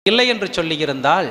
இல்லை என்று சொல்லியிருந்தால்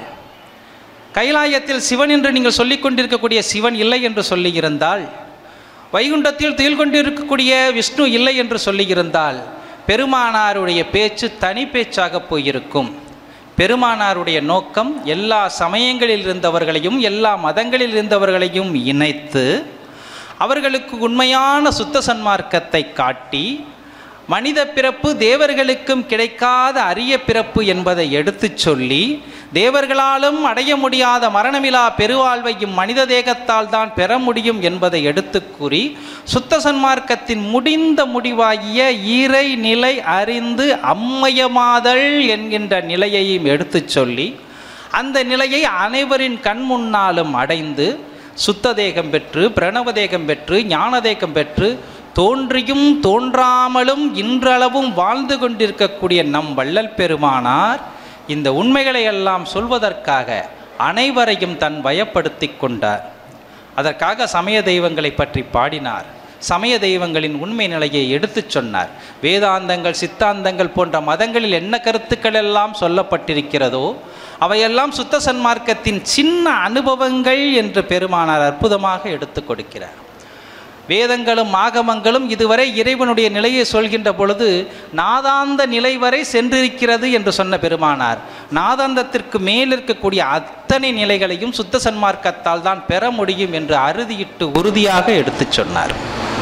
கைலாயத்தில் சிவன் என்று நீங்கள் சொல்லிக் கொண்டிருக்கக்கூடிய சிவன் இல்லை என்று சொல்லியிருந்தால் வைகுண்டத்தில் துயில் கொண்டிருக்கக்கூடிய விஷ்ணு இல்லை என்று சொல்லியிருந்தால் பெருமானாருடைய பேச்சு தனி பேச்சாக போயிருக்கும் பெருமானாருடைய நோக்கம் எல்லா சமயங்களில் இருந்தவர்களையும் எல்லா மதங்களில் இருந்தவர்களையும் இணைத்து அவர்களுக்கு உண்மையான சுத்த சன்மார்க்கத்தை காட்டி மனித பிறப்பு தேவர்களுக்கும் கிடைக்காத அரிய பிறப்பு என்பதை எடுத்துச் சொல்லி தேவர்களாலும் அடைய முடியாத மரணமிலா பெருவாழ்வையும் மனித தேகத்தால் தான் பெற முடியும் என்பதை எடுத்துக் கூறி சுத்த சன்மார்க்கத்தின் முடிந்த முடிவாகிய ஈரை நிலை அறிந்து அம்மயமாதல் என்கின்ற நிலையையும் எடுத்துச் சொல்லி அந்த நிலையை அனைவரின் கண் முன்னாலும் அடைந்து சுத்த தேகம் பெற்று பிரணவ தேகம் பெற்று ஞான தேகம் பெற்று தோன்றியும் தோன்றாமலும் இன்றளவும் வாழ்ந்து கொண்டிருக்கக்கூடிய நம் வள்ளல் பெருமானார் இந்த உண்மைகளை எல்லாம் சொல்வதற்காக அனைவரையும் தன் வயப்படுத்தி கொண்டார் அதற்காக சமய தெய்வங்களை பற்றி பாடினார் சமய தெய்வங்களின் உண்மை நிலையை எடுத்துச் சொன்னார் வேதாந்தங்கள் சித்தாந்தங்கள் போன்ற மதங்களில் என்ன கருத்துக்கள் எல்லாம் சொல்லப்பட்டிருக்கிறதோ அவையெல்லாம் சுத்த சன்மார்க்கத்தின் சின்ன அனுபவங்கள் என்று பெருமானார் அற்புதமாக எடுத்து கொடுக்கிறார் வேதங்களும் ஆகமங்களும் இதுவரை இறைவனுடைய நிலையை சொல்கின்ற பொழுது நாதாந்த நிலை வரை சென்றிருக்கிறது என்று சொன்ன பெருமானார் நாதாந்தத்திற்கு மேல் இருக்கக்கூடிய அத்தனை நிலைகளையும் சுத்த சன்மார்க்கத்தால் தான் பெற முடியும் என்று அறுதியிட்டு உறுதியாக எடுத்துச் சொன்னார்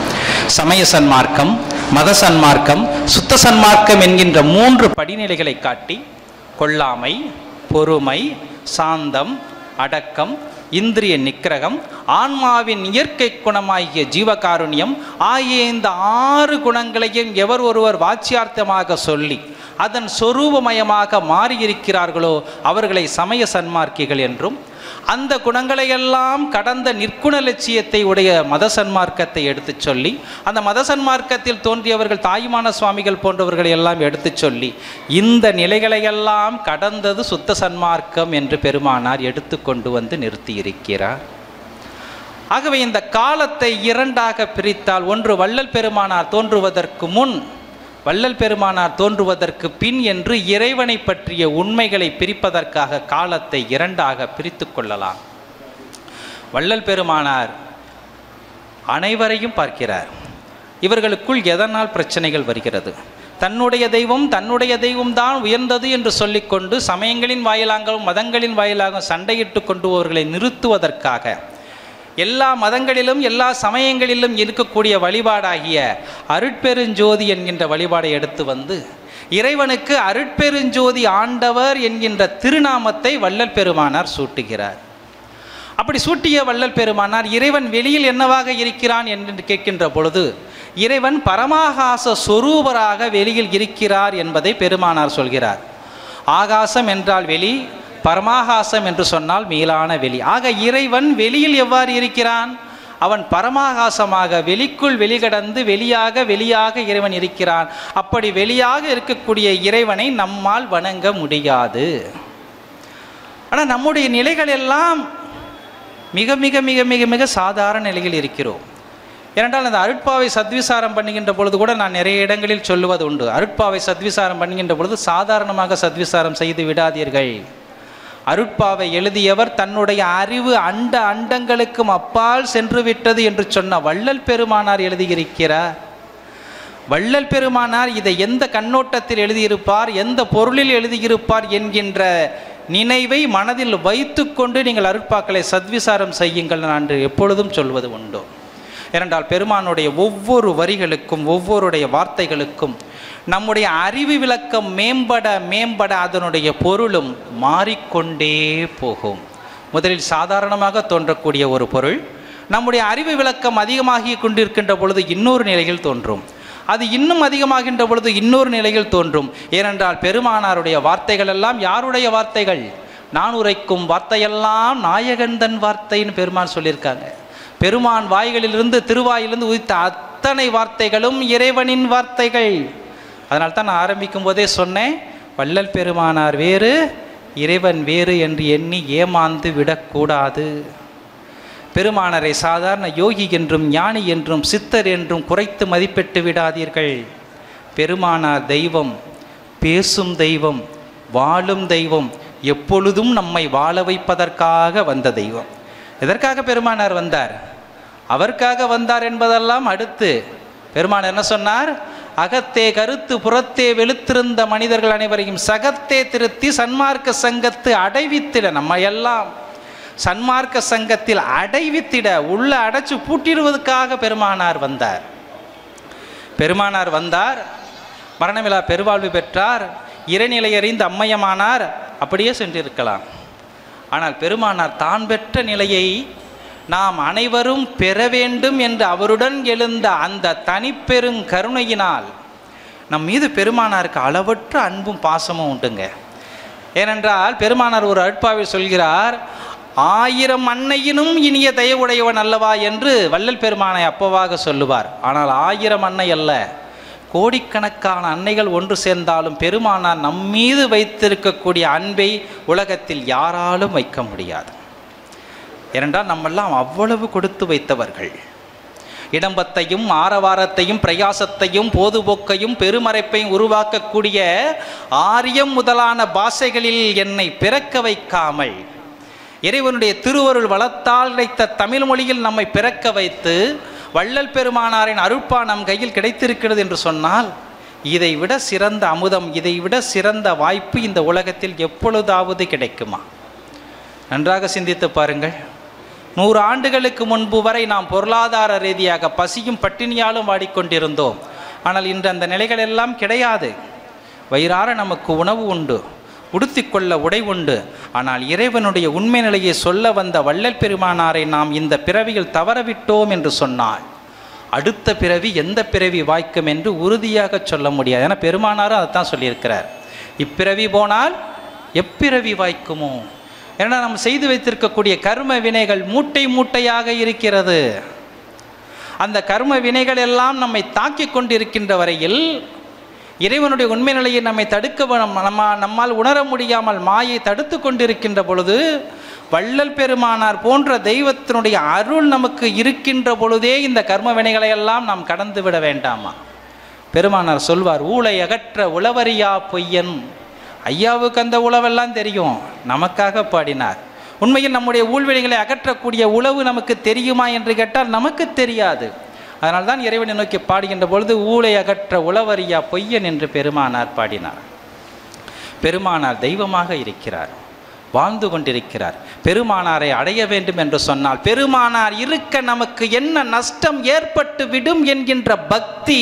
சமய சன்மார்க்கம் மத சன்மார்க்கம் சுத்த சன்மார்க்கம் என்கின்ற மூன்று படிநிலைகளை காட்டி கொல்லாமை பொறுமை சாந்தம் அடக்கம் இந்திரிய நிக்கிரகம் ஆன்மாவின் இயற்கை குணமாகிய ஜீவகாருண்யம் ஆகிய இந்த ஆறு குணங்களையும் எவர் ஒருவர் வாச்சியார்த்தமாக சொல்லி அதன் சொரூபமயமாக மாறியிருக்கிறார்களோ அவர்களை சமய சன்மார்க்கிகள் என்றும் அந்த குணங்களையெல்லாம் கடந்த நிற்குண லட்சியத்தை உடைய மத சன்மார்க்கத்தை எடுத்துச் சொல்லி அந்த மத சன்மார்க்கத்தில் தோன்றியவர்கள் தாயுமான சுவாமிகள் போன்றவர்களை எல்லாம் எடுத்துச் சொல்லி இந்த நிலைகளையெல்லாம் கடந்தது சுத்த சன்மார்க்கம் என்று பெருமானார் எடுத்து கொண்டு வந்து நிறுத்தியிருக்கிறார் ஆகவே இந்த காலத்தை இரண்டாக பிரித்தால் ஒன்று வள்ளல் பெருமானார் தோன்றுவதற்கு முன் வள்ளல் பெருமானார் தோன்றுவதற்கு பின் என்று இறைவனை பற்றிய உண்மைகளை பிரிப்பதற்காக காலத்தை இரண்டாக பிரித்து கொள்ளலாம் வள்ளல் பெருமானார் அனைவரையும் பார்க்கிறார் இவர்களுக்குள் எதனால் பிரச்சனைகள் வருகிறது தன்னுடைய தெய்வம் தன்னுடைய தெய்வம் தான் உயர்ந்தது என்று சொல்லிக்கொண்டு சமயங்களின் வாயிலாகவும் மதங்களின் வாயிலாகவும் சண்டையிட்டு கொண்டு அவர்களை நிறுத்துவதற்காக எல்லா மதங்களிலும் எல்லா சமயங்களிலும் இருக்கக்கூடிய வழிபாடாகிய அருட்பெருஞ்சோதி என்கின்ற வழிபாடை எடுத்து வந்து இறைவனுக்கு அருட்பெருஞ்சோதி ஆண்டவர் என்கின்ற திருநாமத்தை வள்ளல் பெருமானார் சூட்டுகிறார் அப்படி சூட்டிய வள்ளல் பெருமானார் இறைவன் வெளியில் என்னவாக இருக்கிறான் என்று கேட்கின்ற பொழுது இறைவன் பரமாகாச சொரூபராக வெளியில் இருக்கிறார் என்பதை பெருமானார் சொல்கிறார் ஆகாசம் என்றால் வெளி பரமாகாசம் என்று சொன்னால் மேலான வெளி ஆக இறைவன் வெளியில் எவ்வாறு இருக்கிறான் அவன் பரமாகாசமாக வெளிக்குள் வெளிகடந்து வெளியாக வெளியாக இறைவன் இருக்கிறான் அப்படி வெளியாக இருக்கக்கூடிய இறைவனை நம்மால் வணங்க முடியாது ஆனால் நம்முடைய நிலைகள் எல்லாம் மிக மிக மிக மிக மிக சாதாரண நிலையில் இருக்கிறோம் ஏனென்றால் அந்த அருட்பாவை சத்விசாரம் பண்ணுகின்ற பொழுது கூட நான் நிறைய இடங்களில் சொல்லுவது உண்டு அருட்பாவை சத்விசாரம் பண்ணுகின்ற பொழுது சாதாரணமாக சத்விசாரம் செய்து விடாதீர்கள் அருட்பாவை எழுதியவர் தன்னுடைய அறிவு அண்ட அண்டங்களுக்கும் அப்பால் சென்று விட்டது என்று சொன்ன வள்ளல் பெருமானார் எழுதியிருக்கிறார் வள்ளல் பெருமானார் இதை எந்த கண்ணோட்டத்தில் எழுதியிருப்பார் எந்த பொருளில் எழுதியிருப்பார் என்கின்ற நினைவை மனதில் வைத்துக்கொண்டு நீங்கள் அருட்பாக்களை சத்விசாரம் செய்யுங்கள் நான் எப்பொழுதும் சொல்வது உண்டு ஏனென்றால் பெருமானுடைய ஒவ்வொரு வரிகளுக்கும் ஒவ்வொருடைய வார்த்தைகளுக்கும் நம்முடைய அறிவு விளக்கம் மேம்பட மேம்பட அதனுடைய பொருளும் மாறிக்கொண்டே போகும் முதலில் சாதாரணமாக தோன்றக்கூடிய ஒரு பொருள் நம்முடைய அறிவு விளக்கம் அதிகமாகி கொண்டிருக்கின்ற பொழுது இன்னொரு நிலையில் தோன்றும் அது இன்னும் அதிகமாகின்ற பொழுது இன்னொரு நிலையில் தோன்றும் ஏனென்றால் பெருமானாருடைய வார்த்தைகள் எல்லாம் யாருடைய வார்த்தைகள் நான் உரைக்கும் வார்த்தையெல்லாம் நாயகந்தன் வார்த்தைன்னு பெருமான் சொல்லியிருக்காங்க பெருமான் வாய்களிலிருந்து திருவாயிலிருந்து உதித்த அத்தனை வார்த்தைகளும் இறைவனின் வார்த்தைகள் அதனால் தான் நான் ஆரம்பிக்கும் போதே சொன்னேன் வள்ளல் பெருமானார் வேறு இறைவன் வேறு என்று எண்ணி ஏமாந்து விடக்கூடாது பெருமானரை சாதாரண யோகி என்றும் ஞானி என்றும் சித்தர் என்றும் குறைத்து மதிப்பிட்டு விடாதீர்கள் பெருமானார் தெய்வம் பேசும் தெய்வம் வாழும் தெய்வம் எப்பொழுதும் நம்மை வாழ வைப்பதற்காக வந்த தெய்வம் எதற்காக பெருமானார் வந்தார் அவருக்காக வந்தார் என்பதெல்லாம் அடுத்து பெருமான் என்ன சொன்னார் அகத்தே கருத்து புறத்தே வெளுத்திருந்த மனிதர்கள் அனைவரையும் சகத்தே திருத்தி சன்மார்க்க சங்கத்து அடைவித்திட நம்ம எல்லாம் சன்மார்க்க சங்கத்தில் அடைவித்திட உள்ள அடைச்சு பூட்டிடுவதற்காக பெருமானார் வந்தார் பெருமானார் வந்தார் மரணமில்லா பெருவாழ்வு பெற்றார் இறைநிலை அறிந்து அம்மையமானார் அப்படியே சென்றிருக்கலாம் ஆனால் பெருமானார் தான் பெற்ற நிலையை நாம் அனைவரும் பெற வேண்டும் என்று அவருடன் எழுந்த அந்த தனிப்பெருங் கருணையினால் நம் மீது பெருமானாருக்கு அளவற்ற அன்பும் பாசமும் உண்டுங்க ஏனென்றால் பெருமானார் ஒரு அட்பாவில் சொல்கிறார் ஆயிரம் அன்னையினும் இனிய தயவுடையவன் அல்லவா என்று வள்ளல் பெருமானை அப்பவாக சொல்லுவார் ஆனால் ஆயிரம் அன்னை அல்ல கோடிக்கணக்கான அன்னைகள் ஒன்று சேர்ந்தாலும் பெருமானார் நம்மீது வைத்திருக்கக்கூடிய அன்பை உலகத்தில் யாராலும் வைக்க முடியாது ஏனென்றால் நம்மெல்லாம் அவ்வளவு கொடுத்து வைத்தவர்கள் இடம்பத்தையும் ஆரவாரத்தையும் பிரயாசத்தையும் பொதுபோக்கையும் பெருமறைப்பையும் உருவாக்கக்கூடிய ஆரியம் முதலான பாஷைகளில் என்னை பிறக்க வைக்காமல் இறைவனுடைய திருவருள் வளத்தால் கிடைத்த தமிழ் மொழியில் நம்மை பிறக்க வைத்து வள்ளல் பெருமானாரின் அருட்பா நம் கையில் கிடைத்திருக்கிறது என்று சொன்னால் இதை விட சிறந்த அமுதம் இதை விட சிறந்த வாய்ப்பு இந்த உலகத்தில் எப்பொழுதாவது கிடைக்குமா நன்றாக சிந்தித்து பாருங்கள் நூறு ஆண்டுகளுக்கு முன்பு வரை நாம் பொருளாதார ரீதியாக பசியும் பட்டினியாலும் வாடிக்கொண்டிருந்தோம் ஆனால் இன்று அந்த நிலைகள் எல்லாம் கிடையாது வயிறார நமக்கு உணவு உண்டு உடுத்திக்கொள்ள உடை உண்டு ஆனால் இறைவனுடைய உண்மை நிலையை சொல்ல வந்த வள்ளல் பெருமானாரை நாம் இந்த பிறவியில் தவறவிட்டோம் என்று சொன்னால் அடுத்த பிறவி எந்த பிறவி வாய்க்கும் என்று உறுதியாக சொல்ல முடியாது ஏன்னா பெருமானாரும் அதைத்தான் சொல்லியிருக்கிறார் இப்பிறவி போனால் எப்பிறவி வாய்க்குமோ ஏன்னா நம்ம செய்து வைத்திருக்கக்கூடிய கர்ம வினைகள் மூட்டை மூட்டையாக இருக்கிறது அந்த கர்ம வினைகள் எல்லாம் நம்மை தாக்கி கொண்டிருக்கின்ற வரையில் இறைவனுடைய உண்மை நிலையை நம்மை தடுக்க வ- நம்ம நம்மால் உணர முடியாமல் மாயை தடுத்து கொண்டிருக்கின்ற பொழுது வள்ளல் பெருமானார் போன்ற தெய்வத்தினுடைய அருள் நமக்கு இருக்கின்ற பொழுதே இந்த கர்ம வினைகளை எல்லாம் நாம் கடந்து விட வேண்டாமா பெருமானார் சொல்வார் ஊளை அகற்ற உளவறியா பொய்யன் ஐயாவுக்கு அந்த உழவெல்லாம் தெரியும் நமக்காக பாடினார் உண்மையில் நம்முடைய ஊழ்வினைகளை அகற்றக்கூடிய உழவு நமக்கு தெரியுமா என்று கேட்டால் நமக்கு தெரியாது அதனால தான் இறைவனை நோக்கி பாடுகின்ற பொழுது ஊழை அகற்ற உளவறியா பொய்யன் என்று பெருமானார் பாடினார் பெருமானார் தெய்வமாக இருக்கிறார் வாழ்ந்து கொண்டிருக்கிறார் பெருமானாரை அடைய வேண்டும் என்று சொன்னால் பெருமானார் இருக்க நமக்கு என்ன நஷ்டம் ஏற்பட்டு விடும் என்கின்ற பக்தி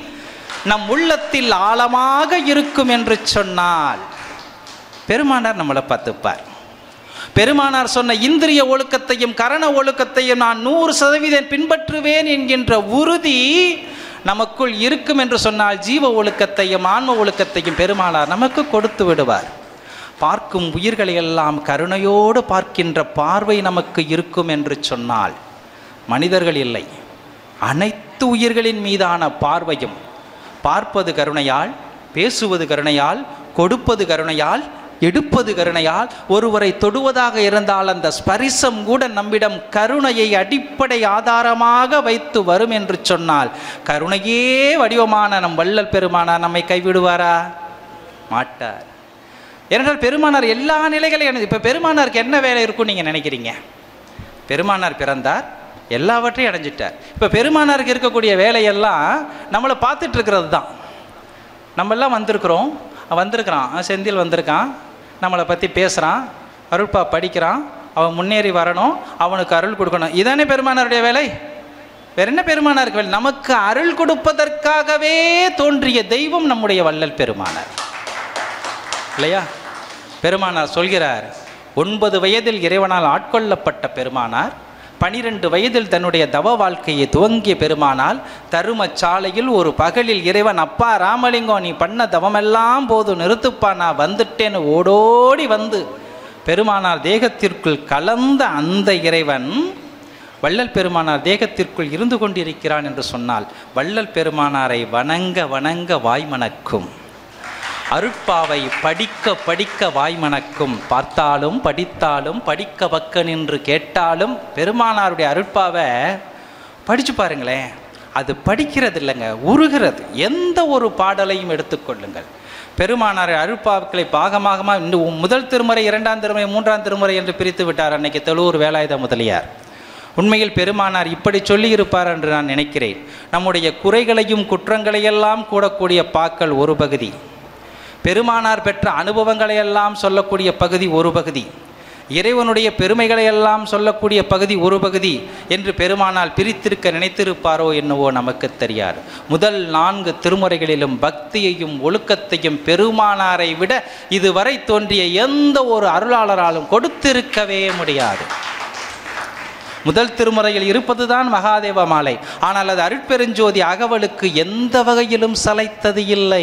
நம் உள்ளத்தில் ஆழமாக இருக்கும் என்று சொன்னால் பெருமானார் நம்மளை பார்த்துப்பார் பெருமானார் சொன்ன இந்திரிய ஒழுக்கத்தையும் கரண ஒழுக்கத்தையும் நான் நூறு சதவீதம் பின்பற்றுவேன் என்கின்ற உறுதி நமக்குள் இருக்கும் என்று சொன்னால் ஜீவ ஒழுக்கத்தையும் ஆன்ம ஒழுக்கத்தையும் பெருமானார் நமக்கு கொடுத்து விடுவார் பார்க்கும் உயிர்களை எல்லாம் கருணையோடு பார்க்கின்ற பார்வை நமக்கு இருக்கும் என்று சொன்னால் மனிதர்கள் இல்லை அனைத்து உயிர்களின் மீதான பார்வையும் பார்ப்பது கருணையால் பேசுவது கருணையால் கொடுப்பது கருணையால் எடுப்பது கருணையால் ஒருவரை தொடுவதாக இருந்தால் அந்த ஸ்பரிசம் கூட நம்மிடம் கருணையை அடிப்படை ஆதாரமாக வைத்து வரும் என்று சொன்னால் கருணையே வடிவமான நம் வள்ளல் பெருமானார் நம்மை கைவிடுவாரா மாட்டார் ஏனென்றால் பெருமானார் எல்லா நிலைகளையும் இப்போ பெருமானாருக்கு என்ன வேலை இருக்கும் நீங்கள் நினைக்கிறீங்க பெருமானார் பிறந்தார் எல்லாவற்றையும் அடைஞ்சிட்டார் இப்போ பெருமானாருக்கு இருக்கக்கூடிய வேலையெல்லாம் நம்மளை பார்த்துட்டு இருக்கிறது தான் நம்மெல்லாம் வந்திருக்கிறோம் அவன் வந்திருக்கிறான் அவன் செந்தில் வந்திருக்கான் நம்மளை பற்றி பேசுகிறான் அருள்பா படிக்கிறான் அவன் முன்னேறி வரணும் அவனுக்கு அருள் கொடுக்கணும் இதானே பெருமானாருடைய வேலை வேற என்ன பெருமானாருக்கு வேலை நமக்கு அருள் கொடுப்பதற்காகவே தோன்றிய தெய்வம் நம்முடைய வள்ளல் பெருமானார் இல்லையா பெருமானார் சொல்கிறார் ஒன்பது வயதில் இறைவனால் ஆட்கொள்ளப்பட்ட பெருமானார் பனிரெண்டு வயதில் தன்னுடைய தவ வாழ்க்கையை துவங்கிய பெருமானால் தரும சாலையில் ஒரு பகலில் இறைவன் அப்பா ராமலிங்கம் நீ பண்ண தவமெல்லாம் போதும் நிறுத்துப்பா நான் வந்துட்டேன்னு ஓடோடி வந்து பெருமானார் தேகத்திற்குள் கலந்த அந்த இறைவன் வள்ளல் பெருமானார் தேகத்திற்குள் இருந்து கொண்டிருக்கிறான் என்று சொன்னால் வள்ளல் பெருமானாரை வணங்க வணங்க வாய்மணக்கும் அருட்பாவை படிக்க படிக்க வாய்மணக்கும் பார்த்தாலும் படித்தாலும் படிக்க பக்க நின்று கேட்டாலும் பெருமானாருடைய அருட்பாவை படிச்சு பாருங்களேன் அது படிக்கிறது இல்லைங்க உருகிறது எந்த ஒரு பாடலையும் எடுத்துக்கொள்ளுங்கள் பெருமானார் அருட்பாக்களை பாகமாக இந்த முதல் திருமுறை இரண்டாம் திருமுறை மூன்றாம் திருமுறை என்று பிரித்து விட்டார் அன்னைக்கு தெளூர் வேலாயுத முதலியார் உண்மையில் பெருமானார் இப்படி சொல்லியிருப்பார் என்று நான் நினைக்கிறேன் நம்முடைய குறைகளையும் குற்றங்களையெல்லாம் கூடக்கூடிய பாக்கள் ஒரு பகுதி பெருமானார் பெற்ற அனுபவங்களையெல்லாம் சொல்லக்கூடிய பகுதி ஒரு பகுதி இறைவனுடைய பெருமைகளையெல்லாம் சொல்லக்கூடிய பகுதி ஒரு பகுதி என்று பெருமானால் பிரித்திருக்க நினைத்திருப்பாரோ என்னவோ நமக்கு தெரியாது முதல் நான்கு திருமுறைகளிலும் பக்தியையும் ஒழுக்கத்தையும் பெருமானாரை விட இதுவரை தோன்றிய எந்த ஒரு அருளாளராலும் கொடுத்திருக்கவே முடியாது முதல் திருமுறையில் இருப்பதுதான் மகாதேவ மாலை ஆனால் அது அருட்பெருஞ்சோதி அகவலுக்கு எந்த வகையிலும் சளைத்தது இல்லை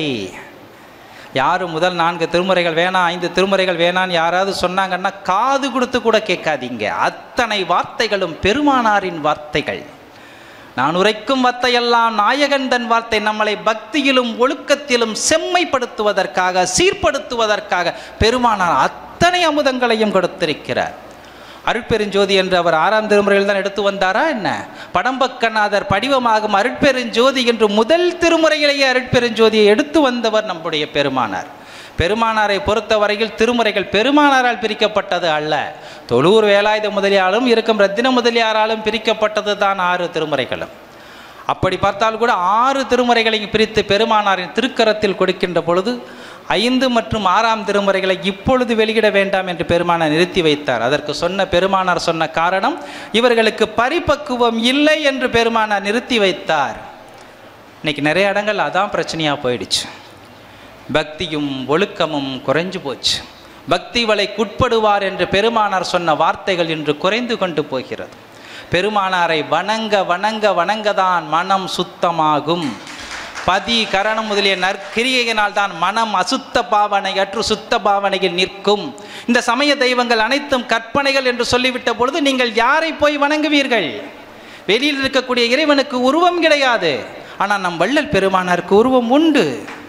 யாரும் முதல் நான்கு திருமுறைகள் வேணாம் ஐந்து திருமுறைகள் வேணான்னு யாராவது சொன்னாங்கன்னா காது கொடுத்து கூட கேட்காதீங்க அத்தனை வார்த்தைகளும் பெருமானாரின் வார்த்தைகள் நான் உரைக்கும் வார்த்தையெல்லாம் நாயகன் தன் வார்த்தை நம்மளை பக்தியிலும் ஒழுக்கத்திலும் செம்மைப்படுத்துவதற்காக சீர்படுத்துவதற்காக பெருமானார் அத்தனை அமுதங்களையும் கொடுத்திருக்கிறார் அருட்பெருஞ்சோதி என்று அவர் ஆறாம் திருமுறையில் தான் எடுத்து வந்தாரா என்ன படம்பக்கநாதர் படிவமாகும் அருட்பெருஞ்சோதி என்று முதல் திருமுறையிலேயே அருட்பெருஞ்சோதியை எடுத்து வந்தவர் நம்முடைய பெருமானார் பெருமானாரை பொறுத்தவரையில் திருமுறைகள் பெருமானாரால் பிரிக்கப்பட்டது அல்ல தொழூர் வேலாயுத முதலியாலும் இருக்கும் ரத்தின முதலியாராலும் பிரிக்கப்பட்டது தான் ஆறு திருமுறைகளும் அப்படி பார்த்தால் கூட ஆறு திருமுறைகளையும் பிரித்து பெருமானாரின் திருக்கரத்தில் கொடுக்கின்ற பொழுது ஐந்து மற்றும் ஆறாம் திருமுறைகளை இப்பொழுது வெளியிட வேண்டாம் என்று பெருமானார் நிறுத்தி வைத்தார் அதற்கு சொன்ன பெருமானார் சொன்ன காரணம் இவர்களுக்கு பரிபக்குவம் இல்லை என்று பெருமானார் நிறுத்தி வைத்தார் இன்னைக்கு நிறைய இடங்கள் அதான் பிரச்சனையாக போயிடுச்சு பக்தியும் ஒழுக்கமும் குறைஞ்சு போச்சு பக்தி வலைக்குட்படுவார் என்று பெருமானார் சொன்ன வார்த்தைகள் இன்று குறைந்து கொண்டு போகிறது பெருமானாரை வணங்க வணங்க வணங்கதான் மனம் சுத்தமாகும் பதி கரணம் முதலிய நற்கிரியையினால் தான் மனம் அசுத்த பாவனையற்று சுத்த பாவனையில் நிற்கும் இந்த சமய தெய்வங்கள் அனைத்தும் கற்பனைகள் என்று சொல்லிவிட்ட பொழுது நீங்கள் யாரை போய் வணங்குவீர்கள் வெளியில் இருக்கக்கூடிய இறைவனுக்கு உருவம் கிடையாது ஆனால் நம் வள்ளல் பெருமானாருக்கு உருவம் உண்டு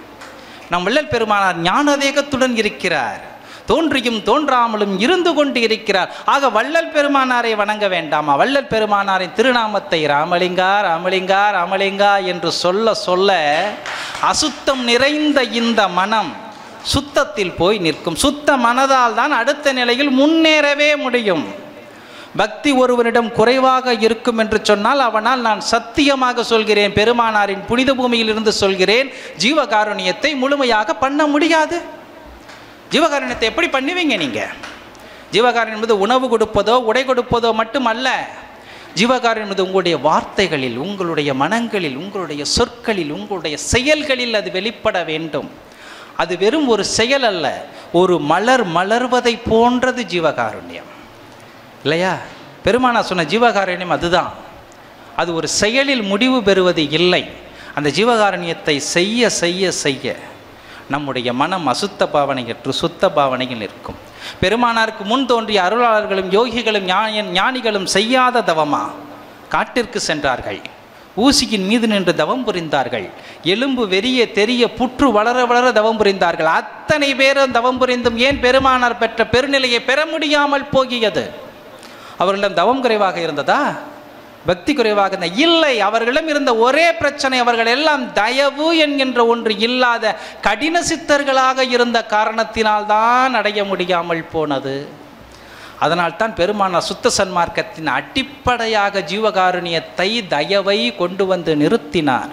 நம் வள்ளல் பெருமானார் ஞானதேகத்துடன் இருக்கிறார் தோன்றியும் தோன்றாமலும் இருந்து கொண்டு இருக்கிறார் ஆக வள்ளல் பெருமானாரை வணங்க வேண்டாமா வள்ளல் பெருமானாரின் திருநாமத்தை ராமலிங்கா ராமலிங்கா ராமலிங்கா என்று சொல்ல சொல்ல அசுத்தம் நிறைந்த இந்த மனம் சுத்தத்தில் போய் நிற்கும் சுத்த மனதால் தான் அடுத்த நிலையில் முன்னேறவே முடியும் பக்தி ஒருவனிடம் குறைவாக இருக்கும் என்று சொன்னால் அவனால் நான் சத்தியமாக சொல்கிறேன் பெருமானாரின் புனித பூமியில் இருந்து சொல்கிறேன் ஜீவகாருண்யத்தை முழுமையாக பண்ண முடியாது ஜீவகாருண்யத்தை எப்படி பண்ணுவீங்க நீங்கள் ஜீவகாருண்யம் என்பது உணவு கொடுப்பதோ உடை கொடுப்பதோ மட்டுமல்ல ஜீவகாருண்யம் என்பது உங்களுடைய வார்த்தைகளில் உங்களுடைய மனங்களில் உங்களுடைய சொற்களில் உங்களுடைய செயல்களில் அது வெளிப்பட வேண்டும் அது வெறும் ஒரு செயல் அல்ல ஒரு மலர் மலர்வதை போன்றது ஜீவகாருண்யம் இல்லையா பெருமானா சொன்ன ஜீவகாருண்யம் அதுதான் அது ஒரு செயலில் முடிவு பெறுவது இல்லை அந்த ஜீவகாருண்யத்தை செய்ய செய்ய செய்ய நம்முடைய மனம் அசுத்த பாவனையற்று சுத்த பாவனையில் இருக்கும் பெருமானாருக்கு முன் தோன்றிய அருளாளர்களும் யோகிகளும் ஞான ஞானிகளும் செய்யாத தவமா காட்டிற்கு சென்றார்கள் ஊசியின் மீது நின்று தவம் புரிந்தார்கள் எலும்பு வெறிய தெரிய புற்று வளர வளர தவம் புரிந்தார்கள் அத்தனை பேரும் தவம் புரிந்தும் ஏன் பெருமானார் பெற்ற பெருநிலையை பெற முடியாமல் போகியது அவர்களிடம் தவம் குறைவாக இருந்ததா பக்தி குறைவாக இருந்த இல்லை அவர்களிடம் இருந்த ஒரே பிரச்சனை அவர்கள் எல்லாம் தயவு என்கின்ற ஒன்று இல்லாத கடின சித்தர்களாக இருந்த காரணத்தினால்தான் அடைய முடியாமல் போனது அதனால்தான் பெருமானார் சுத்த சன்மார்க்கத்தின் அடிப்படையாக ஜீவகாருண்யத்தை தயவை கொண்டு வந்து நிறுத்தினார்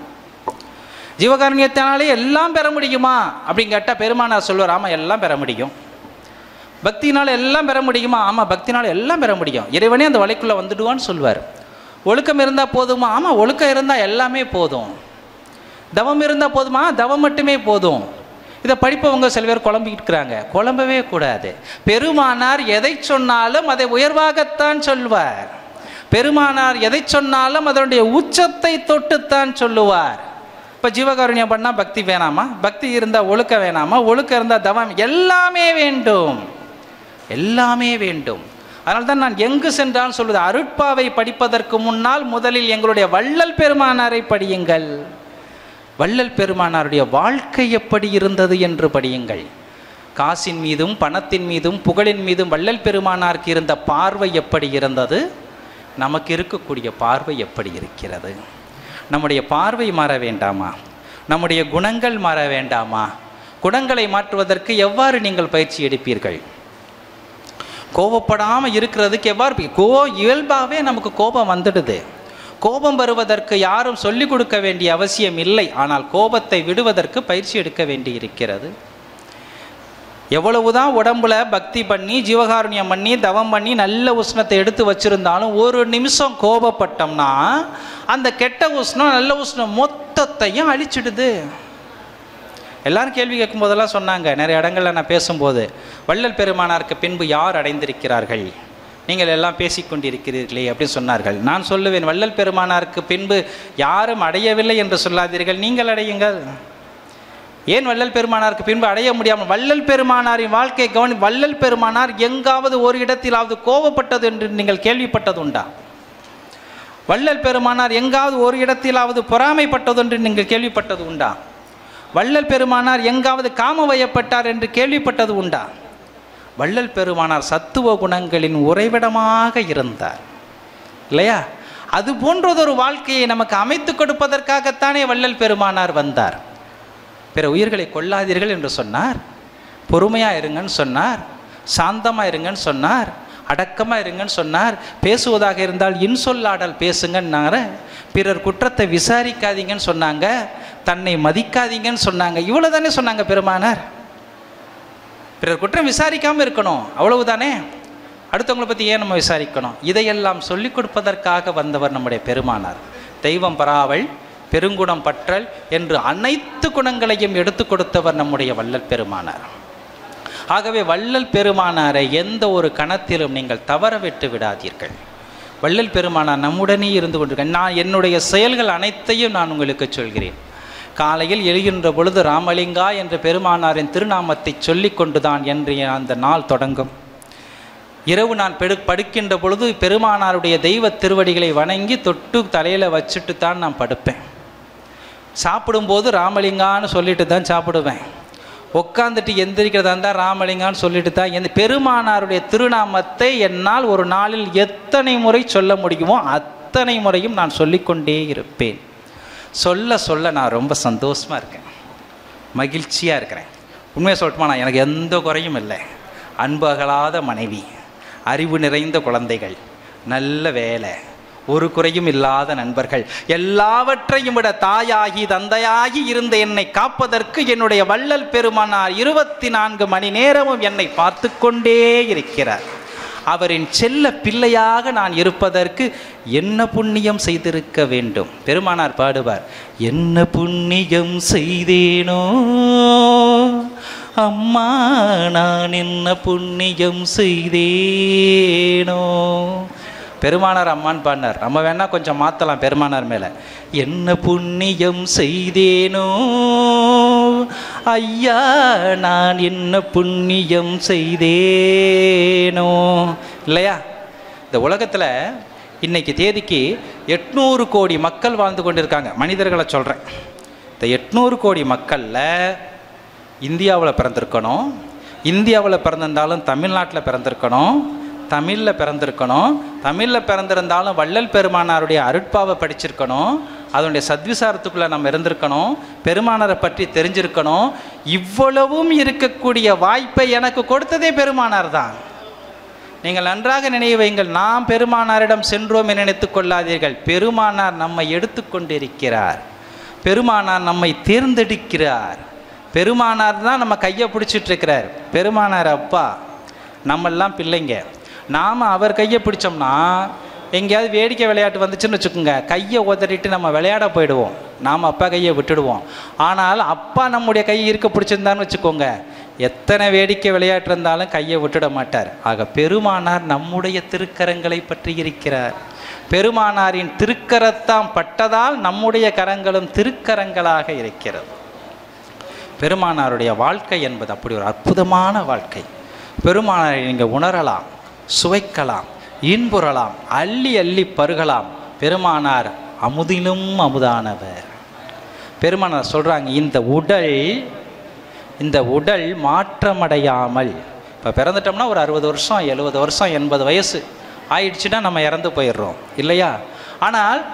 ஜீவகாருண்யத்தினாலே எல்லாம் பெற முடியுமா அப்படின்னு கேட்டால் பெருமானார் சொல்வார் ஆமாம் எல்லாம் பெற முடியும் பக்தினால் எல்லாம் பெற முடியுமா ஆமாம் பக்தினால் எல்லாம் பெற முடியும் இறைவனே அந்த வலைக்குள்ளே வந்துடுவான்னு சொல்வார் ஒழுக்கம் இருந்தால் போதுமா ஆமாம் ஒழுக்கம் இருந்தால் எல்லாமே போதும் தவம் இருந்தால் போதுமா தவம் மட்டுமே போதும் இதை படிப்பவங்க சில பேர் குழம்பிக்கிறாங்க குழம்பவே கூடாது பெருமானார் எதை சொன்னாலும் அதை உயர்வாகத்தான் சொல்வார் பெருமானார் எதை சொன்னாலும் அதனுடைய உச்சத்தை தொட்டுத்தான் சொல்லுவார் இப்போ ஜீவகாருண்யம் பண்ணால் பக்தி வேணாமா பக்தி இருந்தால் ஒழுக்க வேணாமா ஒழுக்கம் இருந்தால் தவம் எல்லாமே வேண்டும் எல்லாமே வேண்டும் அதனால தான் நான் எங்கு சென்றாலும் சொல்வது அருட்பாவை படிப்பதற்கு முன்னால் முதலில் எங்களுடைய வள்ளல் பெருமானாரை படியுங்கள் வள்ளல் பெருமானாருடைய வாழ்க்கை எப்படி இருந்தது என்று படியுங்கள் காசின் மீதும் பணத்தின் மீதும் புகழின் மீதும் வள்ளல் பெருமானாருக்கு இருந்த பார்வை எப்படி இருந்தது நமக்கு இருக்கக்கூடிய பார்வை எப்படி இருக்கிறது நம்முடைய பார்வை மாற வேண்டாமா நம்முடைய குணங்கள் மாற வேண்டாமா குணங்களை மாற்றுவதற்கு எவ்வாறு நீங்கள் பயிற்சி எடுப்பீர்கள் கோபப்படாமல் இருக்கிறதுக்கு எவ்வாறு பி- கோ இயல்பாகவே நமக்கு கோபம் வந்துடுது கோபம் வருவதற்கு யாரும் சொல்லிக் கொடுக்க வேண்டிய அவசியம் இல்லை ஆனால் கோபத்தை விடுவதற்கு பயிற்சி எடுக்க வேண்டி இருக்கிறது எவ்வளவுதான் உடம்புல பக்தி பண்ணி ஜீவகாருண்யம் பண்ணி தவம் பண்ணி நல்ல உஷ்ணத்தை எடுத்து வச்சிருந்தாலும் ஒரு நிமிஷம் கோபப்பட்டோம்னா அந்த கெட்ட உஷ்ணம் நல்ல உஷ்ணம் மொத்தத்தையும் அழிச்சிடுது எல்லாரும் கேள்வி கேட்கும் போதெல்லாம் சொன்னாங்க நிறைய இடங்கள்ல நான் பேசும்போது வள்ளல் பெருமானாருக்கு பின்பு யார் அடைந்திருக்கிறார்கள் நீங்கள் எல்லாம் பேசிக்கொண்டிருக்கிறீர்களே அப்படின்னு சொன்னார்கள் நான் சொல்லுவேன் வள்ளல் பெருமானாருக்கு பின்பு யாரும் அடையவில்லை என்று சொல்லாதீர்கள் நீங்கள் அடையுங்கள் ஏன் வள்ளல் பெருமானாருக்கு பின்பு அடைய முடியாமல் வள்ளல் பெருமானாரின் வாழ்க்கை கவனி வள்ளல் பெருமானார் எங்காவது ஒரு இடத்திலாவது கோபப்பட்டது என்று நீங்கள் கேள்விப்பட்டது உண்டா வள்ளல் பெருமானார் எங்காவது ஒரு இடத்திலாவது பொறாமைப்பட்டது என்று நீங்கள் கேள்விப்பட்டது உண்டா வள்ளல் பெருமானார் எங்காவது காம வயப்பட்டார் என்று கேள்விப்பட்டது உண்டா வள்ளல் பெருமானார் சத்துவ குணங்களின் உறைவிடமாக இருந்தார் இல்லையா அது போன்றதொரு வாழ்க்கையை நமக்கு அமைத்து கொடுப்பதற்காகத்தானே வள்ளல் பெருமானார் வந்தார் பிற உயிர்களை கொல்லாதீர்கள் என்று சொன்னார் பொறுமையாக இருங்கன்னு சொன்னார் சாந்தமாக இருங்கன்னு சொன்னார் அடக்கமாக இருங்கன்னு சொன்னார் பேசுவதாக இருந்தால் இன்சொல்லாடல் பேசுங்கன்னார பிறர் குற்றத்தை விசாரிக்காதீங்கன்னு சொன்னாங்க தன்னை மதிக்காதீங்கன்னு சொன்னாங்க இவ்வளோ தானே சொன்னாங்க பெருமானார் பிறர் குற்றம் விசாரிக்காமல் இருக்கணும் அவ்வளவுதானே அடுத்தவங்களை பற்றி ஏன் நம்ம விசாரிக்கணும் இதையெல்லாம் சொல்லிக் கொடுப்பதற்காக வந்தவர் நம்முடைய பெருமானார் தெய்வம் பராவல் பெருங்குணம் பற்றல் என்று அனைத்து குணங்களையும் எடுத்து கொடுத்தவர் நம்முடைய வள்ளல் பெருமானார் ஆகவே வள்ளல் பெருமானாரை எந்த ஒரு கணத்திலும் நீங்கள் தவற விட்டு விடாதீர்கள் வள்ளல் பெருமானார் நம்முடனே இருந்து கொண்டிருக்க நான் என்னுடைய செயல்கள் அனைத்தையும் நான் உங்களுக்கு சொல்கிறேன் காலையில் எழுகின்ற பொழுது ராமலிங்கா என்ற பெருமானாரின் திருநாமத்தை சொல்லிக் கொண்டுதான் என்று அந்த நாள் தொடங்கும் இரவு நான் பெடு படுக்கின்ற பொழுது பெருமானாருடைய தெய்வ திருவடிகளை வணங்கி தொட்டு தலையில் வச்சுட்டு தான் நான் படுப்பேன் சாப்பிடும்போது ராமலிங்கான்னு சொல்லிட்டு தான் சாப்பிடுவேன் உட்காந்துட்டு எந்திரிக்கிறதா இருந்தால் ராமலிங்கான்னு சொல்லிட்டு தான் எந்த பெருமானாருடைய திருநாமத்தை என்னால் ஒரு நாளில் எத்தனை முறை சொல்ல முடியுமோ அத்தனை முறையும் நான் சொல்லிக்கொண்டே இருப்பேன் சொல்ல சொல்ல நான் ரொம்ப சந்தோஷமாக இருக்கேன் மகிழ்ச்சியாக இருக்கிறேன் உண்மையை சொல்லட்டுமா நான் எனக்கு எந்த குறையும் இல்லை அன்பு அகலாத மனைவி அறிவு நிறைந்த குழந்தைகள் நல்ல வேலை ஒரு குறையும் இல்லாத நண்பர்கள் எல்லாவற்றையும் விட தாயாகி தந்தையாகி இருந்த என்னை காப்பதற்கு என்னுடைய வள்ளல் பெருமானார் இருபத்தி நான்கு மணி நேரமும் என்னை பார்த்து கொண்டே இருக்கிறார் அவரின் செல்ல பிள்ளையாக நான் இருப்பதற்கு என்ன புண்ணியம் செய்திருக்க வேண்டும் பெருமானார் பாடுவார் என்ன புண்ணியம் செய்தேனோ அம்மா நான் என்ன புண்ணியம் செய்தேனோ பெருமானார் அம்மான் பாடினார் நம்ம வேணா கொஞ்சம் மாற்றலாம் பெருமானார் மேலே என்ன புண்ணியம் செய்தேனோ ஐயா நான் என்ன புண்ணியம் செய்தேனோ இல்லையா இந்த உலகத்தில் இன்னைக்கு தேதிக்கு எட்நூறு கோடி மக்கள் வாழ்ந்து கொண்டிருக்காங்க மனிதர்களை சொல்கிறேன் இந்த எட்நூறு கோடி மக்களில் இந்தியாவில் பிறந்திருக்கணும் இந்தியாவில் பிறந்திருந்தாலும் தமிழ்நாட்டில் பிறந்திருக்கணும் தமிழில் பிறந்திருக்கணும் தமிழில் பிறந்திருந்தாலும் வள்ளல் பெருமானாருடைய அருட்பாவை படிச்சிருக்கணும் அதனுடைய சத்விசாரத்துக்குள்ளே நம்ம இருந்திருக்கணும் பெருமானாரை பற்றி தெரிஞ்சிருக்கணும் இவ்வளவும் இருக்கக்கூடிய வாய்ப்பை எனக்கு கொடுத்ததே பெருமானார் தான் நீங்கள் நன்றாக நினைவு வையுங்கள் நாம் பெருமானாரிடம் சென்றோம் என நினைத்துக் கொள்ளாதீர்கள் பெருமானார் நம்மை எடுத்துக்கொண்டிருக்கிறார் பெருமானார் நம்மை தேர்ந்தெடுக்கிறார் பெருமானார் தான் நம்ம கையை பிடிச்சிட்டு இருக்கிறார் பெருமானார் அப்பா நம்மெல்லாம் பிள்ளைங்க நாம் அவர் கையை பிடிச்சோம்னா எங்கேயாவது வேடிக்கை விளையாட்டு வந்துச்சுன்னு வச்சுக்கோங்க கையை உதறிட்டு நம்ம விளையாட போயிடுவோம் நாம் அப்பா கையை விட்டுடுவோம் ஆனால் அப்பா நம்முடைய கையை இருக்க பிடிச்சிருந்தான்னு வச்சுக்கோங்க எத்தனை வேடிக்கை விளையாட்டு இருந்தாலும் கையை விட்டுட மாட்டார் ஆக பெருமானார் நம்முடைய திருக்கரங்களை பற்றி இருக்கிறார் பெருமானாரின் திருக்கரத்தாம் பட்டதால் நம்முடைய கரங்களும் திருக்கரங்களாக இருக்கிறது பெருமானாருடைய வாழ்க்கை என்பது அப்படி ஒரு அற்புதமான வாழ்க்கை பெருமானாரை நீங்கள் உணரலாம் சுவைக்கலாம் இன்புறலாம் அள்ளி அள்ளி பருகலாம் பெருமானார் அமுதிலும் அமுதானவர் பெருமானார் சொல்கிறாங்க இந்த உடல் இந்த உடல் மாற்றமடையாமல் இப்போ பிறந்துட்டோம்னா ஒரு அறுபது வருஷம் எழுபது வருஷம் எண்பது வயசு ஆயிடுச்சுன்னா நம்ம இறந்து போயிடுறோம் இல்லையா ஆனால்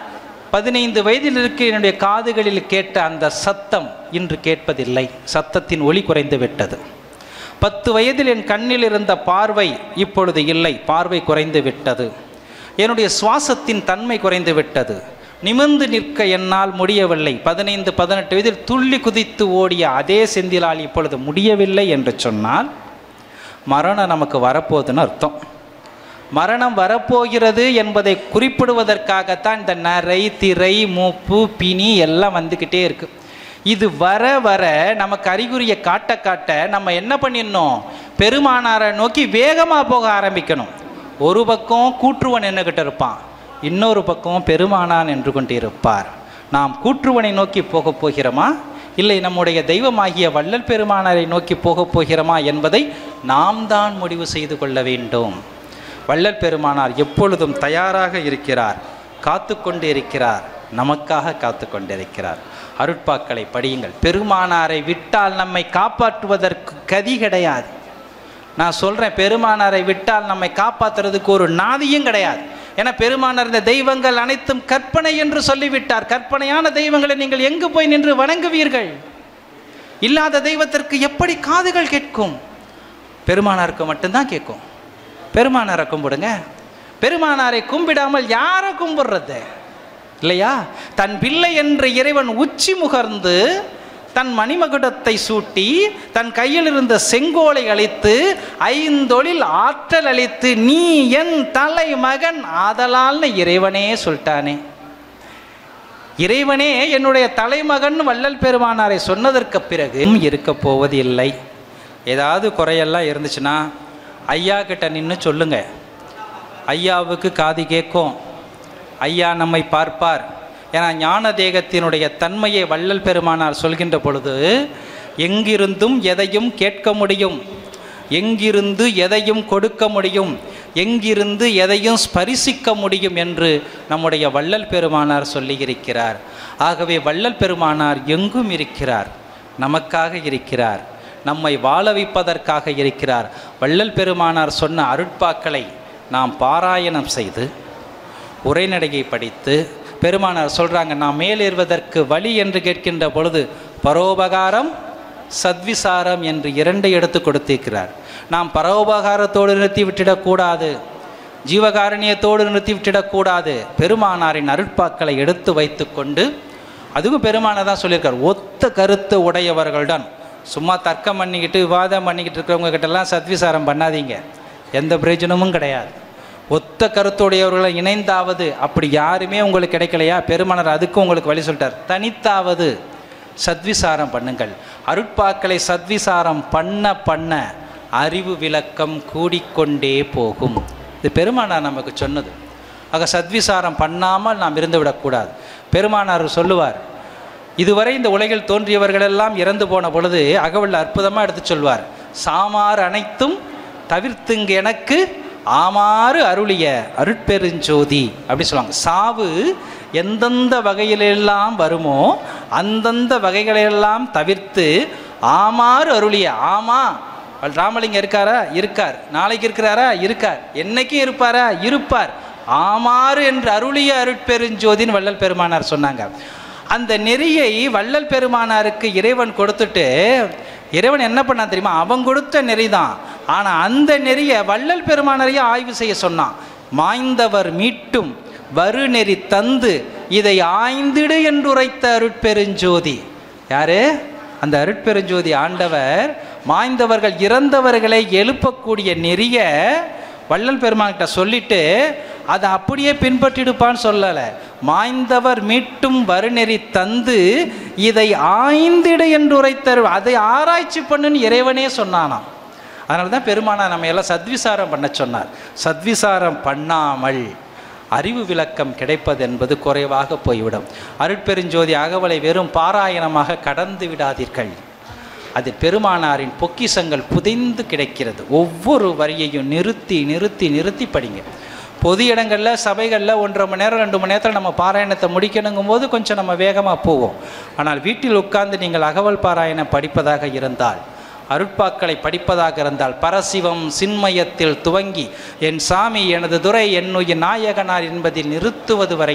பதினைந்து வயதில் இருக்க என்னுடைய காதுகளில் கேட்ட அந்த சத்தம் இன்று கேட்பதில்லை சத்தத்தின் ஒளி குறைந்து விட்டது பத்து வயதில் என் கண்ணில் இருந்த பார்வை இப்பொழுது இல்லை பார்வை குறைந்து விட்டது என்னுடைய சுவாசத்தின் தன்மை குறைந்து விட்டது நிமிர்ந்து நிற்க என்னால் முடியவில்லை பதினைந்து பதினெட்டு வயதில் துள்ளி குதித்து ஓடிய அதே செந்திலால் இப்பொழுது முடியவில்லை என்று சொன்னால் மரணம் நமக்கு வரப்போகுதுன்னு அர்த்தம் மரணம் வரப்போகிறது என்பதை குறிப்பிடுவதற்காகத்தான் இந்த நரை திரை மூப்பு பிணி எல்லாம் வந்துக்கிட்டே இருக்கு இது வர வர நமக்கு அறிகுறியை காட்ட காட்ட நம்ம என்ன பண்ணிடணும் பெருமானாரை நோக்கி வேகமாக போக ஆரம்பிக்கணும் ஒரு பக்கம் கூற்றுவன் நின்றுக்கிட்டு இருப்பான் இன்னொரு பக்கம் பெருமானான் என்று கொண்டிருப்பார் நாம் கூற்றுவனை நோக்கி போகப் போகிறோமா இல்லை நம்முடைய தெய்வமாகிய வள்ளல் பெருமானாரை நோக்கி போகப் போகிறோமா என்பதை நாம் தான் முடிவு செய்து கொள்ள வேண்டும் வள்ளல் பெருமானார் எப்பொழுதும் தயாராக இருக்கிறார் காத்து கொண்டு இருக்கிறார் நமக்காக காத்து கொண்டிருக்கிறார் அருட்பாக்களை படியுங்கள் பெருமானாரை விட்டால் நம்மை காப்பாற்றுவதற்கு கதி கிடையாது நான் சொல்கிறேன் பெருமானாரை விட்டால் நம்மை காப்பாற்றுறதுக்கு ஒரு நாதியும் கிடையாது ஏன்னா பெருமானார் இந்த தெய்வங்கள் அனைத்தும் கற்பனை என்று சொல்லிவிட்டார் கற்பனையான தெய்வங்களை நீங்கள் எங்கு போய் நின்று வணங்குவீர்கள் இல்லாத தெய்வத்திற்கு எப்படி காதுகள் கேட்கும் பெருமானாருக்கு மட்டும்தான் கேட்கும் பெருமானாரை கும்பிடுங்க பெருமானாரை கும்பிடாமல் யாரை கும்பிடுறது இல்லையா தன் பிள்ளை என்ற இறைவன் உச்சி முகர்ந்து தன் மணிமகுடத்தை சூட்டி தன் கையில் இருந்த செங்கோலை அழித்து ஐந்தொழில் ஆற்றல் அளித்து நீ என் தலை மகன் ஆதலால்னு இறைவனே சொல்லிட்டானே இறைவனே என்னுடைய தலைமகன் வள்ளல் பெருமானாரை சொன்னதற்கு பிறகு இருக்க போவது இல்லை ஏதாவது குறையெல்லாம் இருந்துச்சுன்னா ஐயா கிட்ட நின்று சொல்லுங்க ஐயாவுக்கு காது கேட்கும் ஐயா நம்மை பார்ப்பார் ஏன்னா ஞான தேகத்தினுடைய தன்மையை வள்ளல் பெருமானார் சொல்கின்ற பொழுது எங்கிருந்தும் எதையும் கேட்க முடியும் எங்கிருந்து எதையும் கொடுக்க முடியும் எங்கிருந்து எதையும் ஸ்பரிசிக்க முடியும் என்று நம்முடைய வள்ளல் பெருமானார் சொல்லியிருக்கிறார் ஆகவே வள்ளல் பெருமானார் எங்கும் இருக்கிறார் நமக்காக இருக்கிறார் நம்மை வாழ வைப்பதற்காக இருக்கிறார் வள்ளல் பெருமானார் சொன்ன அருட்பாக்களை நாம் பாராயணம் செய்து உரைநடையை படித்து பெருமானார் சொல்கிறாங்க நான் மேலேறுவதற்கு வழி என்று கேட்கின்ற பொழுது பரோபகாரம் சத்விசாரம் என்று இரண்டை எடுத்து கொடுத்திருக்கிறார் நாம் பரோபகாரத்தோடு நிறுத்தி விட்டிடக்கூடாது ஜீவகாரணியத்தோடு நிறுத்தி விட்டிடக்கூடாது பெருமானாரின் அருட்பாக்களை எடுத்து வைத்துக்கொண்டு அதுவும் பெருமானை தான் சொல்லியிருக்கார் ஒத்த கருத்து உடையவர்களுடன் சும்மா தர்க்கம் பண்ணிக்கிட்டு விவாதம் பண்ணிக்கிட்டு இருக்கிறவங்க கிட்டலாம் சத்விசாரம் பண்ணாதீங்க எந்த பிரயோஜனமும் கிடையாது ஒத்த கருத்துடையவர்களை இணைந்தாவது அப்படி யாருமே உங்களுக்கு கிடைக்கலையா பெருமனர் அதுக்கும் உங்களுக்கு வழி சொல்லிட்டார் தனித்தாவது சத்விசாரம் பண்ணுங்கள் அருட்பாக்களை சத்விசாரம் பண்ண பண்ண அறிவு விளக்கம் கூடிக்கொண்டே போகும் இது பெருமானார் நமக்கு சொன்னது ஆக சத்விசாரம் பண்ணாமல் நாம் இருந்து விடக்கூடாது பெருமானார் சொல்லுவார் இதுவரை இந்த உலகில் தோன்றியவர்களெல்லாம் இறந்து போன பொழுது அகவல்ல அற்புதமாக எடுத்து சொல்வார் சாமார் அனைத்தும் தவிர்த்துங்க எனக்கு ஆமாறு அருளிய அருட்பெருஞ்சோதி அப்படி சொல்லுவாங்க சாவு எந்தெந்த வகையிலெல்லாம் வருமோ அந்தந்த வகைகளெல்லாம் தவிர்த்து ஆமாறு அருளிய ஆமா ராமலிங்கம் இருக்காரா இருக்கார் நாளைக்கு இருக்கிறாரா இருக்கார் என்னைக்கும் இருப்பாரா இருப்பார் ஆமாறு என்று அருளிய அருட்பெருஞ்சோதின்னு வள்ளல் பெருமானார் சொன்னாங்க அந்த நெறியை வள்ளல் பெருமானாருக்கு இறைவன் கொடுத்துட்டு இறைவன் என்ன பண்ணா தெரியுமா அவன் கொடுத்த நெறி தான் ஆனால் அந்த நெறியை வள்ளல் பெருமானாரையே ஆய்வு செய்ய சொன்னான் மாய்ந்தவர் மீட்டும் வருநெறி தந்து இதை ஆய்ந்திடு என்று உரைத்த அருட்பெருஞ்சோதி யாரு அந்த அருட்பெருஞ்சோதி ஆண்டவர் மாய்ந்தவர்கள் இறந்தவர்களை எழுப்பக்கூடிய நெறிய வள்ளல் பெருமான்கிட்ட சொல்லிட்டு அதை அப்படியே பின்பற்றிடுப்பான்னு சொல்லலை மாய்ந்தவர் மீட்டும் வருநெறி தந்து இதை ஆய்ந்திடு என்று உரைத்தர் அதை ஆராய்ச்சி பண்ணுன்னு இறைவனே சொன்னானாம் அதனால தான் பெருமானா நம்ம எல்லாம் சத்விசாரம் பண்ண சொன்னார் சத்விசாரம் பண்ணாமல் அறிவு விளக்கம் கிடைப்பது என்பது குறைவாக போய்விடும் அருட்பெருஞ்சோதி அகவலை வெறும் பாராயணமாக கடந்து விடாதீர்கள் அதில் பெருமானாரின் பொக்கிசங்கள் புதைந்து கிடைக்கிறது ஒவ்வொரு வரியையும் நிறுத்தி நிறுத்தி நிறுத்தி படிங்க பொது இடங்களில் சபைகளில் ஒன்றரை மணி நேரம் ரெண்டு மணி நேரத்தில் நம்ம பாராயணத்தை முடிக்கணுங்கும் போது கொஞ்சம் நம்ம வேகமாக போவோம் ஆனால் வீட்டில் உட்கார்ந்து நீங்கள் அகவல் பாராயணம் படிப்பதாக இருந்தால் அருட்பாக்களை படிப்பதாக இருந்தால் பரசிவம் சின்மயத்தில் துவங்கி என் சாமி எனது துறை என்னுடைய நாயகனார் என்பதில் நிறுத்துவது வரையில்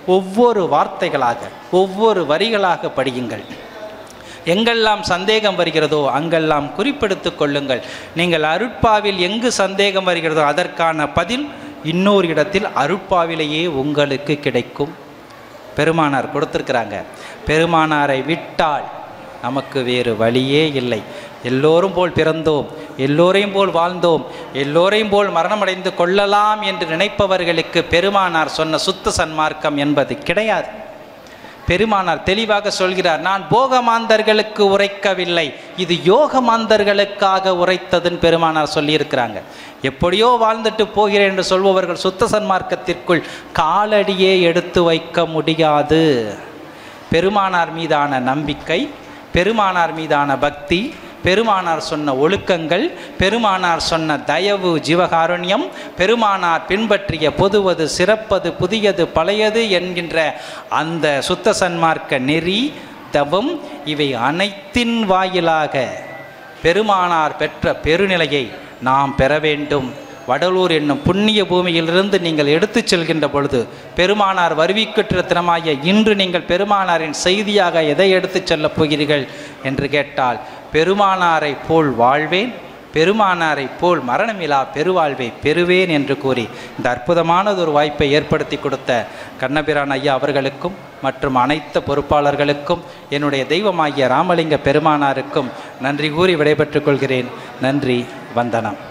ஒவ்வொரு வார்த்தைகளாக ஒவ்வொரு வரிகளாக படியுங்கள் எங்கெல்லாம் சந்தேகம் வருகிறதோ அங்கெல்லாம் குறிப்பெடுத்துக் கொள்ளுங்கள் நீங்கள் அருட்பாவில் எங்கு சந்தேகம் வருகிறதோ அதற்கான பதில் இன்னொரு இடத்தில் அருட்பாவிலேயே உங்களுக்கு கிடைக்கும் பெருமானார் கொடுத்துருக்குறாங்க பெருமானாரை விட்டால் நமக்கு வேறு வழியே இல்லை எல்லோரும் போல் பிறந்தோம் எல்லோரையும் போல் வாழ்ந்தோம் எல்லோரையும் போல் மரணமடைந்து கொள்ளலாம் என்று நினைப்பவர்களுக்கு பெருமானார் சொன்ன சுத்த சன்மார்க்கம் என்பது கிடையாது பெருமானார் தெளிவாக சொல்கிறார் நான் போகமாந்தர்களுக்கு உரைக்கவில்லை இது யோக மாந்தர்களுக்காக உரைத்ததுன்னு பெருமானார் சொல்லியிருக்கிறாங்க எப்படியோ வாழ்ந்துட்டு போகிறேன் என்று சொல்பவர்கள் சுத்த சன்மார்க்கத்திற்குள் காலடியே எடுத்து வைக்க முடியாது பெருமானார் மீதான நம்பிக்கை பெருமானார் மீதான பக்தி பெருமானார் சொன்ன ஒழுக்கங்கள் பெருமானார் சொன்ன தயவு ஜீவகாருண்யம் பெருமானார் பின்பற்றிய பொதுவது சிறப்பது புதியது பழையது என்கின்ற அந்த சுத்த சன்மார்க்க நெறி தவம் இவை அனைத்தின் வாயிலாக பெருமானார் பெற்ற பெருநிலையை நாம் பெற வேண்டும் வடலூர் என்னும் புண்ணிய பூமியிலிருந்து நீங்கள் எடுத்துச் செல்கின்ற பொழுது பெருமானார் வருவிக்கற்ற தினமாகிய இன்று நீங்கள் பெருமானாரின் செய்தியாக எதை எடுத்துச் செல்லப் போகிறீர்கள் என்று கேட்டால் பெருமானாரை போல் வாழ்வேன் பெருமானாரை போல் மரணமிலா பெருவாழ்வை பெறுவேன் என்று கூறி இந்த அற்புதமானதொரு வாய்ப்பை ஏற்படுத்தி கொடுத்த கண்ணபிரான் ஐயா அவர்களுக்கும் மற்றும் அனைத்து பொறுப்பாளர்களுக்கும் என்னுடைய தெய்வமாகிய ராமலிங்க பெருமானாருக்கும் நன்றி கூறி விடைபெற்றுக் கொள்கிறேன் நன்றி வந்தனம்